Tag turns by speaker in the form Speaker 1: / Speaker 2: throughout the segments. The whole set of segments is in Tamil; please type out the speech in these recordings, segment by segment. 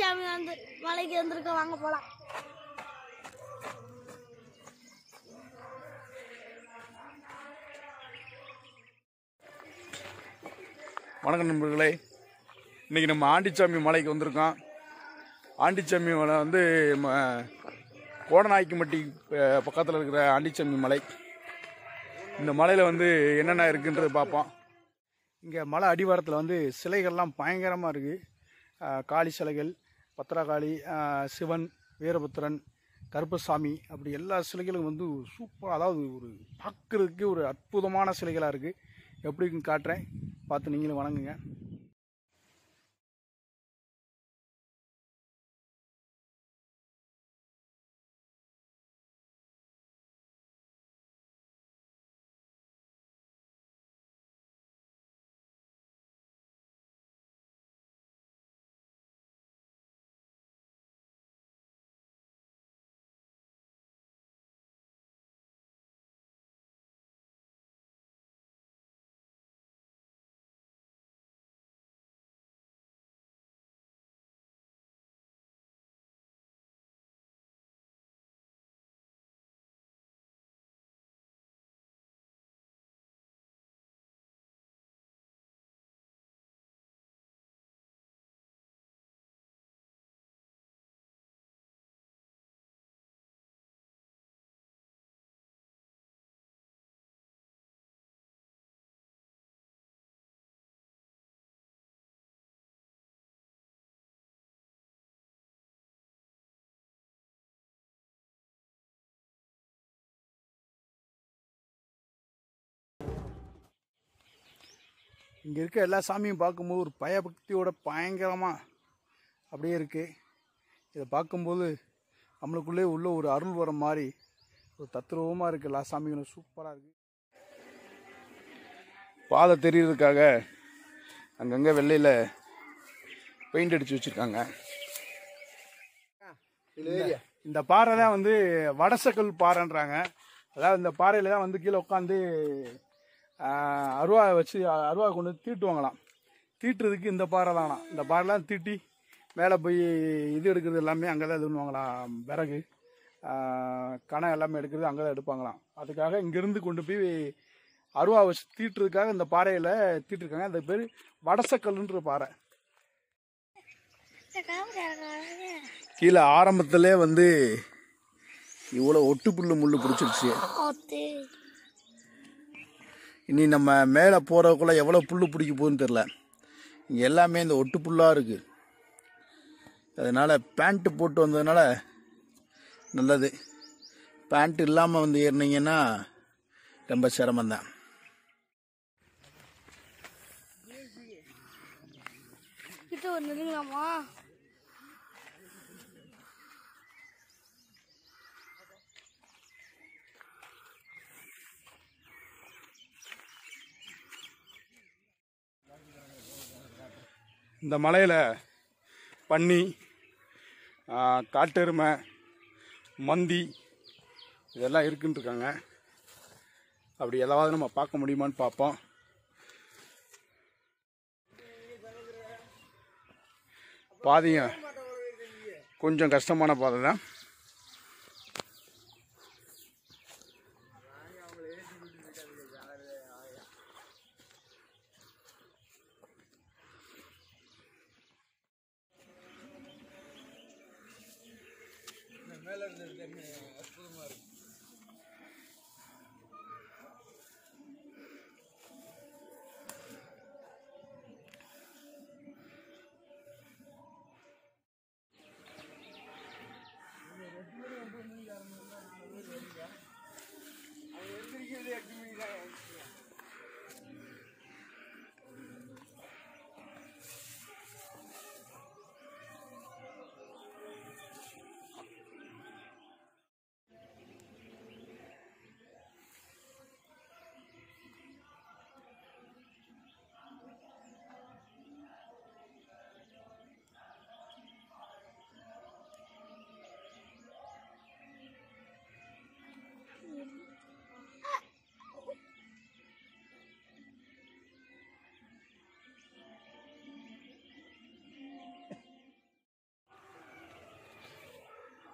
Speaker 1: சாமி வந்து மலைக்கு வந்திருக்க வாங்க போலாம்
Speaker 2: வணக்கம் நண்பர்களே இன்னைக்கு நம்ம ஆண்டிச்சாமி மலைக்கு வந்திருக்கோம் ஆண்டிச்சாமி மலை வந்து ம கோடநாய்க்குமட்டி பக்கத்தில் இருக்கிற ஆண்டிச்சாமி மலை இந்த மலையில் வந்து என்னென்ன இருக்குன்றது பார்ப்போம் இங்கே மலை அடிவாரத்தில் வந்து சிலைகள்லாம் பயங்கரமாக இருக்குது காளி சிலைகள் பத்திரகாளி ஆஹ் சிவன் வீரபுத்திரன் கருப்பசாமி அப்படி எல்லா சிலைகளும் வந்து சூப்பர் அதாவது ஒரு பார்க்குறதுக்கு ஒரு அற்புதமான சிலைகளாக இருக்குது எப்படி இருக்குன்னு காட்டுறேன் பார்த்து நீங்களும் வணங்குங்க இங்கே இருக்க எல்லா சாமியும் பார்க்கும்போது ஒரு பயபக்தியோட பயங்கரமாக அப்படியே இருக்குது இதை பார்க்கும்போது நம்மளுக்குள்ளே உள்ள ஒரு அருள் வர மாதிரி ஒரு தத்ரூபமாக இருக்குது எல்லா சாமிகளும் சூப்பராக இருக்குது பாதை தெரியறதுக்காக அங்கங்கே வெள்ளையில் பெயிண்ட் அடித்து வச்சுருக்காங்க இந்த பாறை தான் வந்து வடசக்கல் பாறைன்றாங்க அதாவது இந்த பாறையில் தான் வந்து கீழே உட்காந்து அருவா வச்சு அருவா கொண்டு வந்து தீட்டுவாங்களாம் தீட்டுறதுக்கு இந்த பாறை தானா இந்த பாறைலாம் தீட்டி மேலே போய் இது எடுக்கிறது எல்லாமே அங்கே தான் இது பண்ணுவாங்களாம் விறகு ஆஹ், கணம் எல்லாமே எடுக்கிறது அங்கே தான் எடுப்பாங்களாம் அதுக்காக இங்கேருந்து கொண்டு போய் அருவா வச்சு தீட்டுறதுக்காக இந்த பாறையில் தீட்டிருக்காங்க அந்த பேர் வடசக்கல்ன்ற பாறை கீழே ஆரம்பத்திலே வந்து இவ்வளோ ஒட்டு புல்லு முள்ளு பிடிச்சிருச்சு இனி நம்ம மேலே போகிறதுக்குள்ள எவ்வளோ புல் பிடிக்க போகுதுன்னு தெரில இங்கே எல்லாமே இந்த ஒட்டு புல்லாக இருக்குது அதனால் பேண்ட்டு போட்டு வந்ததுனால நல்லது பேண்ட் இல்லாமல் வந்து ஏறினீங்கன்னா ரொம்ப சிரமம்தான்
Speaker 1: கிட்ட ஒரு நெருங்கலாமா
Speaker 2: இந்த மலையில் பன்னி ஆ, காட்டெருமை மந்தி இதெல்லாம் இருக்குன்னு இருக்காங்க அப்படி ஏதாவது நம்ம பார்க்க முடியுமான்னு பார்ப்போம் பாதையும் கொஞ்சம் கஷ்டமான பாதை தான்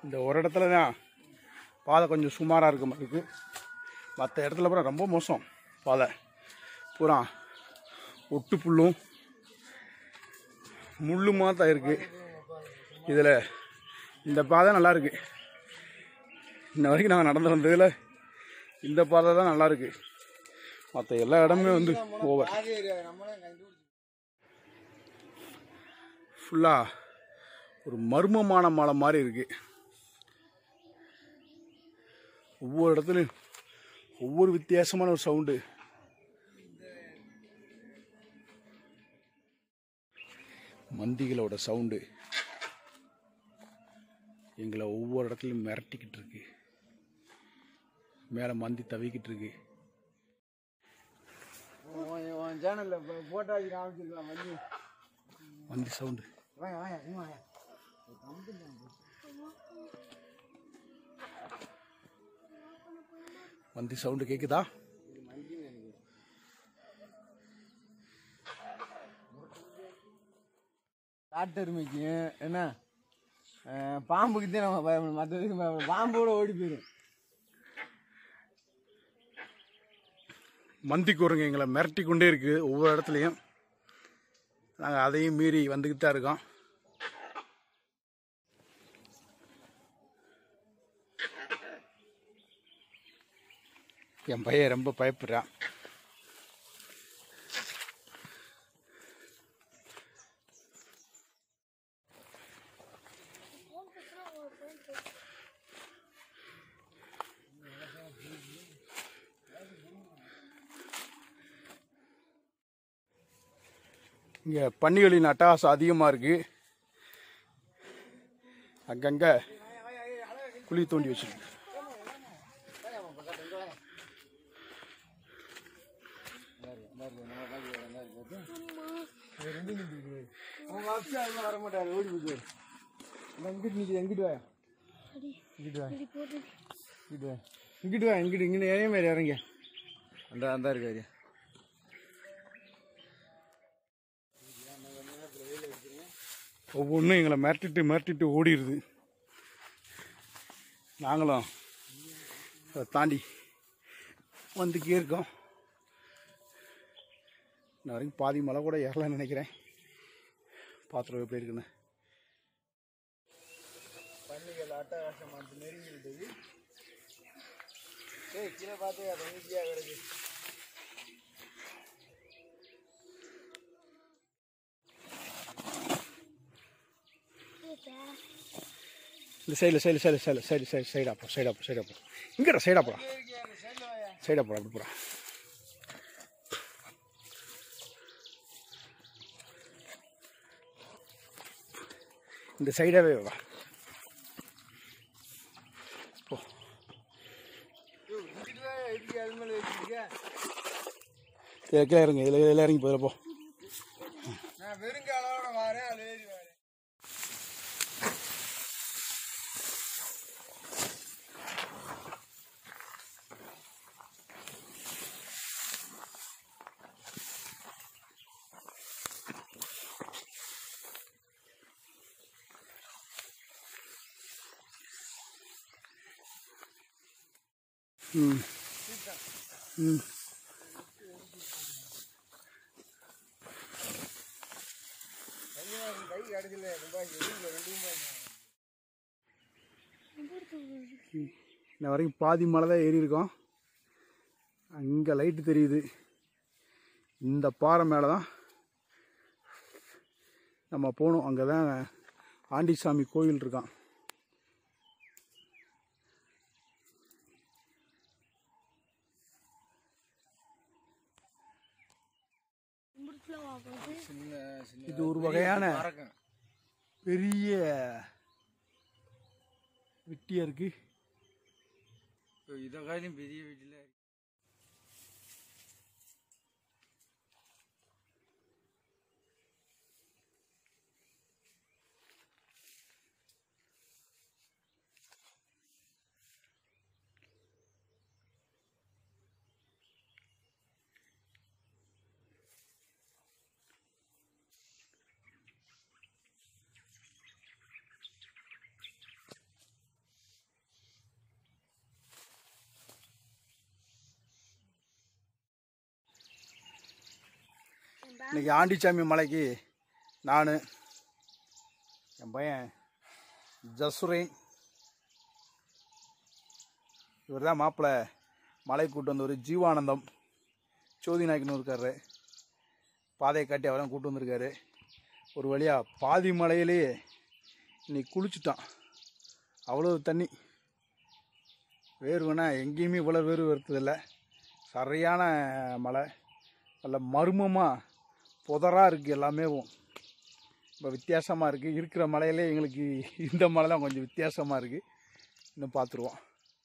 Speaker 2: இந்த ஒரு இடத்துல தான் பாதை கொஞ்சம் சுமாராக இருக்க மாதிரி இருக்குது மற்ற இடத்துல பூரா ரொம்ப மோசம் பாதை பூரா ஒட்டு புல்லும் முள்ளுமா தான் இருக்குது இதில் இந்த பாதை நல்லா இருக்கு இன்ன வரைக்கும் நாங்கள் நடந்து வந்ததில் இந்த பாதை தான் நல்லா இருக்கு மற்ற எல்லா இடமுமே வந்து ஓவர் ஃபுல்லாக ஒரு மர்மமான மலை மாதிரி இருக்கு ஒவ்வொரு இடத்துலையும் ஒவ்வொரு வித்தியாசமான ஒரு சவுண்டு மந்திகளோட சவுண்டு எங்களை ஒவ்வொரு இடத்துலையும் மிரட்டிக்கிட்டு இருக்கு மேலே மந்தி தவிக்கிட்டு இருக்கு
Speaker 3: சேனலில் போட்டோ வச்சு காமிச்சிருக்கலாம் வந்து
Speaker 2: மந்தி சவுண்டு
Speaker 3: வாங்க வாங்க நீ வாங்க
Speaker 2: மந்தி சவுண்டு கேட்குதா
Speaker 3: காட்டெருமைக்கு என்ன அஹ், பாம்புக்கு தான் நம்ம பயப்படணும் மற்றதுக்கு பயப்படணும் பாம்போட ஓடி போயிடும்
Speaker 2: மந்தி குரங்கு எங்களை மிரட்டி கொண்டே இருக்கு ஒவ்வொரு இடத்துலையும் நாங்கள் அதையும் மீறி வந்துக்கிட்டு தான் இருக்கோம் என் பையன் ரொம்ப பயப்படுறான் இங்கே பன்னிகளின் அட்டகாசம் அதிகமாக இருக்கு அங்கங்கே குழி தோண்டி வச்சிருக்கு
Speaker 3: அவங்க அப்பா அதெல்லாம் வர மாட்டாரு ஓடி போயிட்டு இங்கிட்டு நிற்கிது எங்கிட்டு வா இங்கிட்டு வா
Speaker 1: இப்படி போட்டு
Speaker 3: இங்கிட்டு வா இங்கிட்டு வா இங்கிட்டு இங்கிட்டு ஏன் மாதிரி இறங்க அந்த அந்த இருக்காரு
Speaker 2: ஒவ்வொன்றும் எங்களை மிரட்டிட்டு மிரட்டிட்டு ஓடிடுது நாங்களும் அதை தாண்டி வந்துக்கே இருக்கோம் இன்ன வரைக்கும் பாதி மலை கூட ஏறலாம்னு நினைக்கிறேன் பாத்திரம் எப்படி இருக்குன்னு
Speaker 3: பள்ளிகள் அட்டகாசம் வந்து நெருங்கி விட்டது ஏய் கீழே பார்த்து அது ஈஸியாக கிடக்கு
Speaker 2: இந்த சைடில் சைடில் சைடில் சைடில் சைடு சைடு சைடாக போ சைடாக போ சைடாக போ இங்கடா சைடாக போடா சைடாக போடா அப்படி போடா இந்த சைடாகவே வா போ
Speaker 3: இங்கிட்டு வா எப்படி அது மேலே வச்சிருக்க
Speaker 2: இதில் கீழே இறங்க இதில் இதில் இறங்கி போயிட போ
Speaker 3: நான் வெறுங்காலோட வரேன் அது ஏறி வரேன்
Speaker 2: ம் ம்
Speaker 3: கை கடைசியில் ரூபாய் ரெண்டு ரூபாய்
Speaker 2: இன்ன வரைக்கும் பாதி மலை தான் ஏறி இருக்கோம் அங்கே லைட்டு தெரியுது இந்த பாறை மேலே தான் நம்ம போகணும் அங்கே தான் ஆண்டிசாமி கோவில் இருக்கான்
Speaker 1: கும்பிட்டுல வாங்குறது
Speaker 3: சின்ன சின்ன
Speaker 2: இது ஒரு வகையான
Speaker 3: மறக்கம்
Speaker 2: பெரிய வெட்டியாக இருக்கு
Speaker 3: இப்போ இதை காலையும் பெரிய வீட்டில்
Speaker 2: இன்னைக்கு ஆண்டிச்சாமி மலைக்கு நான் என் பையன் ஜசுரேன் இவர் தான் மாப்பிள்ளை மலை கூட்டு வந்தவர் ஜீவானந்தம் சோதி நாயக்கன் இருக்காரு பாதையை காட்டி அவரை கூட்டு வந்திருக்காரு ஒரு வழியாக பாதி மலையிலேயே இன்னைக்கு குளிச்சுட்டான் அவ்வளோ தண்ணி வேர்வுனா எங்கேயுமே இவ்வளோ வேர்வு வருத்ததில்லை சரியான மலை நல்ல மர்மமாக புதராக இருக்குது எல்லாமே இப்போ வித்தியாசமாக இருக்குது இருக்கிற மலையிலே எங்களுக்கு இந்த மலை தான் கொஞ்சம் வித்தியாசமாக இருக்குது இன்னும் பார்த்துருவோம்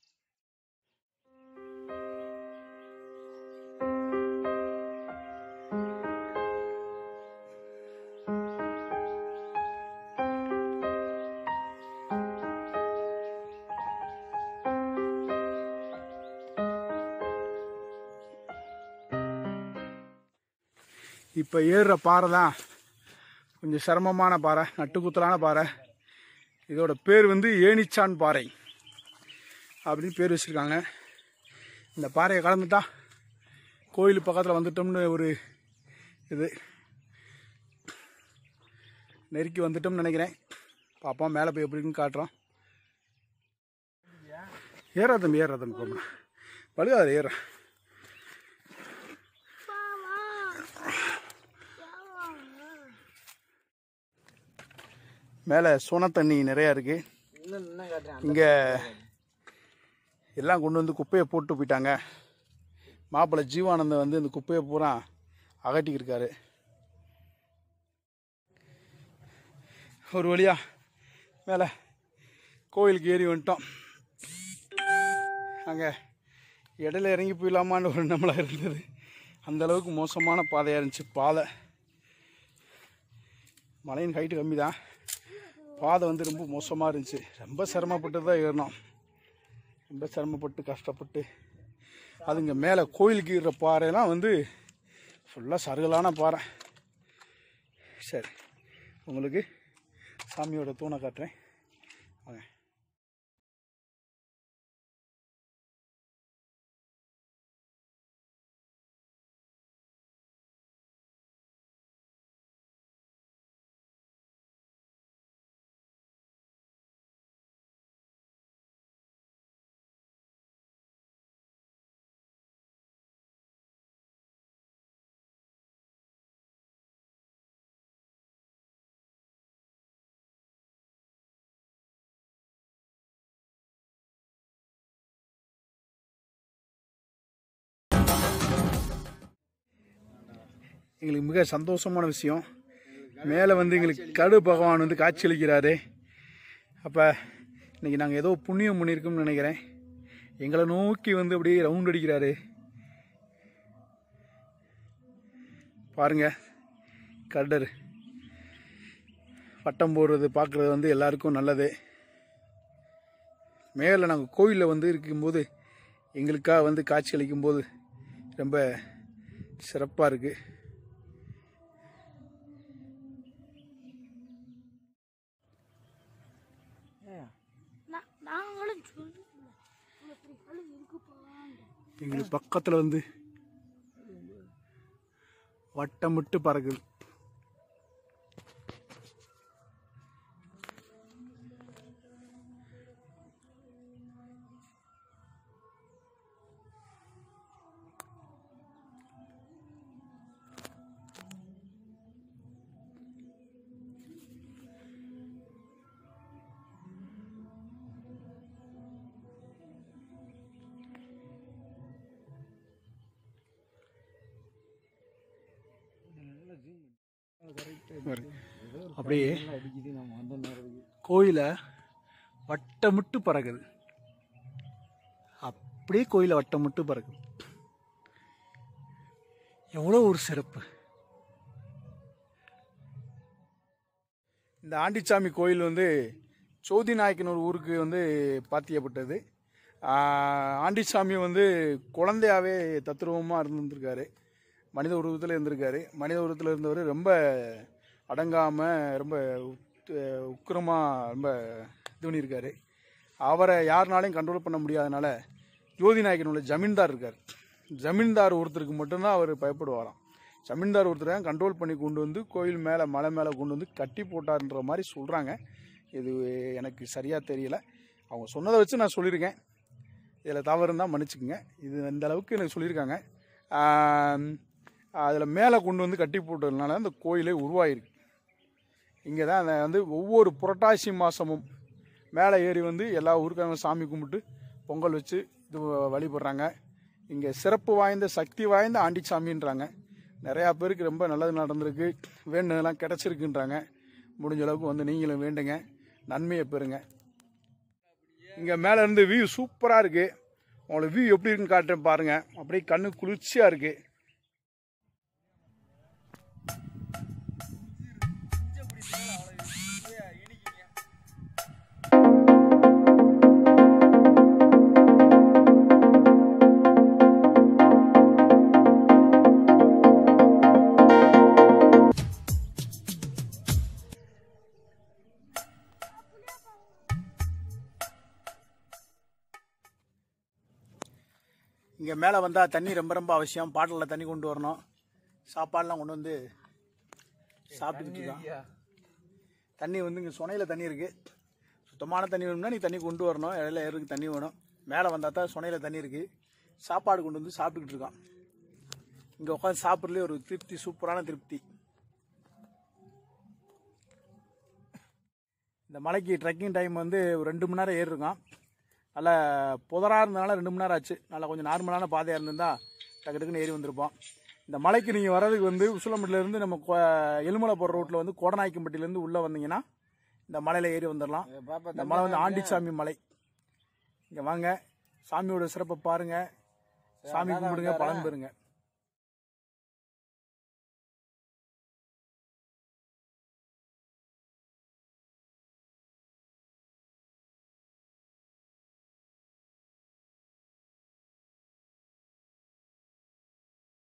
Speaker 2: இப்போ ஏறுற பாறை தான் கொஞ்சம் சிரமமான பாறை நட்டுக்குத்தலான பாறை இதோட பேர் வந்து ஏனிச்சான் பாறை அப்படின்னு பேர் வச்சுருக்காங்க இந்த பாறையை கலந்துட்டா கோயில் பக்கத்தில் வந்துட்டோம்னு ஒரு இது நெருக்கி வந்துட்டோம்னு நினைக்கிறேன் பாப்போம் மேலே போய் எப்படி இருக்குன்னு காட்டுறோம் ஏறா தம்பி ஏறா தம்பி போமா பழுகாது ஏற மேலே சோன தண்ணி நிறையா இருக்குது
Speaker 3: இன்னும் இன்னும் காட்டுறேன்
Speaker 2: இங்கே எல்லாம் கொண்டு வந்து குப்பையை போட்டு போயிட்டாங்க மாப்பிள்ளை ஜீவானந்தம் வந்து இந்த குப்பையை பூரா அகட்டிக்கிருக்காரு ஒரு வழியா மேலே கோயிலுக்கு ஏறி வந்துட்டோம் அங்கே இடையில இறங்கி போயிடலாமான்னு ஒரு நம்மளாக இருந்தது அந்த அளவுக்கு மோசமான பாதையாக இருந்துச்சு பாதை மலையின் ஹைட்டு கம்மி தான் பாதை வந்து ரொம்ப மோசமாக இருந்துச்சு ரொம்ப சிரமப்பட்டு தான் ஏறினோம் ரொம்ப சிரமப்பட்டு கஷ்டப்பட்டு அதுங்க மேலே கோயிலுக்கு ஏறுற பாறைலாம் வந்து ஃபுல்லாக சருகலான பாறை சரி உங்களுக்கு சாமியோட தூணை காட்டுறேன் வாங்க எங்களுக்கு மிக சந்தோஷமான விஷயம் மேலே வந்து எங்களுக்கு கடு பகவான் வந்து காட்சியளிக்கிறாரு அப்போ இன்னைக்கு நாங்கள் ஏதோ புண்ணியம் பண்ணியிருக்கோம்னு நினைக்கிறேன் எங்களை நோக்கி வந்து அப்படியே ரவுண்ட் அடிக்கிறாரு பாருங்க கர்டர் வட்டம் போடுறது பார்க்குறது வந்து எல்லாருக்கும் நல்லது மேலே நாங்கள் கோயிலில் வந்து இருக்கும்போது எங்களுக்காக வந்து காட்சி அளிக்கும்போது ரொம்ப சிறப்பாக இருக்குது
Speaker 1: நான் நாங்களும் சொல்லுங்க இப்படி கழு இருக்குப்பாங்க
Speaker 2: எங்களுக்கு பக்கத்தில் வந்து வட்டமிட்டு பறக்குது பாரு. அப்படியே
Speaker 3: அடிக்குது நம்ம வந்த நேரத்துக்கு
Speaker 2: கோயிலை வட்டமிட்டு பறக்குது அப்படியே கோயிலை வட்டமிட்டு பறக்குது எவ்வளோ ஒரு சிறப்பு இந்த ஆண்டிச்சாமி கோயில் வந்து சோதி நாயக்கனூர் ஊருக்கு வந்து பாத்தியப்பட்டது ஆஹ் ஆண்டிச்சாமி வந்து குழந்தையாவே தத்ரூபமாக இருந்திருக்காரு மனித உருவத்தில் இருந்திருக்காரு மனித உருவத்தில் இருந்தவர் ரொம்ப அடங்காமல் ரொம்ப உக்கிரமாக ரொம்ப இது பண்ணியிருக்காரு அவரை யாருனாலையும் கண்ட்ரோல் பண்ண முடியாதனால ஜோதி நாயக்கன் உள்ள ஜமீன்தார் இருக்கார் ஜமீன்தார் ஒருத்தருக்கு மட்டும்தான் அவர் பயப்படுவாராம் ஜமீன்தார் ஒருத்தர் கண்ட்ரோல் பண்ணி கொண்டு வந்து கோயில் மேலே மலை மேலே கொண்டு வந்து கட்டி போட்டார்ன்ற மாதிரி சொல்கிறாங்க இது எனக்கு சரியாக தெரியல அவங்க சொன்னதை வச்சு நான் சொல்லியிருக்கேன் இதில் தவறு இருந்தால் மன்னிச்சுக்குங்க இது இந்த அளவுக்கு எனக்கு சொல்லியிருக்காங்க அதில் மேலே கொண்டு வந்து கட்டி போட்டதுனால அந்த கோயிலே உருவாயிருக்கு இங்கே தான் அந்த வந்து ஒவ்வொரு புரட்டாசி மாதமும் மேலே ஏறி வந்து எல்லா ஊருக்காரங்க சாமி கும்பிட்டு பொங்கல் வச்சு இது வழிபடுறாங்க இங்கே சிறப்பு வாய்ந்த சக்தி வாய்ந்த ஆண்டிச்சாமின்றாங்க நிறையா பேருக்கு ரொம்ப நல்லது நடந்திருக்கு வேண்டுனதெல்லாம் கிடச்சிருக்குன்றாங்க முடிஞ்ச அளவுக்கு வந்து நீங்களும் வேண்டுங்க நன்மையை பெறுங்க இங்கே மேலே இருந்து வியூ சூப்பராக இருக்குது உங்களுக்கு வியூ எப்படி இருக்குன்னு காட்டுறேன் பாருங்கள் அப்படியே கண்ணு குளிர்ச்சியாக இருக்குது இங்கே மேலே வந்தால் தண்ணி ரொம்ப ரொம்ப அவசியம் பாட்டிலில் தண்ணி கொண்டு வரணும் சாப்பாடெலாம் கொண்டு வந்து சாப்பிட்டுக்கிட்டு இருக்கான் தண்ணி வந்து இங்கே சுனையில் தண்ணி இருக்குது சுத்தமான தண்ணி வேணும்னா நீ தண்ணி கொண்டு வரணும் இடையில ஏருக்கு தண்ணி வேணும் மேலே வந்தால் தான் சுனையில் தண்ணி இருக்குது சாப்பாடு கொண்டு வந்து சாப்பிட்டுக்கிட்டு இருக்கான் இங்கே உட்காந்து சாப்பிட்றதுலே ஒரு திருப்தி சூப்பரான திருப்தி இந்த மலைக்கு ட்ரெக்கிங் டைம் வந்து ஒரு ரெண்டு மணி நேரம் ஏறி இருக்கான் நல்லா புதராக இருந்தனால ரெண்டு மணி நேரம் ஆச்சு நல்லா கொஞ்சம் நார்மலான பாதையாக இருந்திருந்தா டக்கு டக்குன்னு ஏறி வந்திருப்போம் இந்த மலைக்கு நீங்கள் வர்றதுக்கு வந்து உசிலம்பட்டிலேருந்து நம்ம கொ- எலுமலை போகிற ரோட்டில் வந்து கோடநாய்க்கம்பட்டிலேருந்து உள்ளே வந்தீங்கன்னா இந்த மலையில் ஏறி வந்துடலாம் இந்த மலை வந்து ஆண்டிச்சாமி மலை இங்கே வாங்க சாமியோட சிறப்பை பாருங்கள் சாமி கும்பிடுங்க பலன் பெறுங்க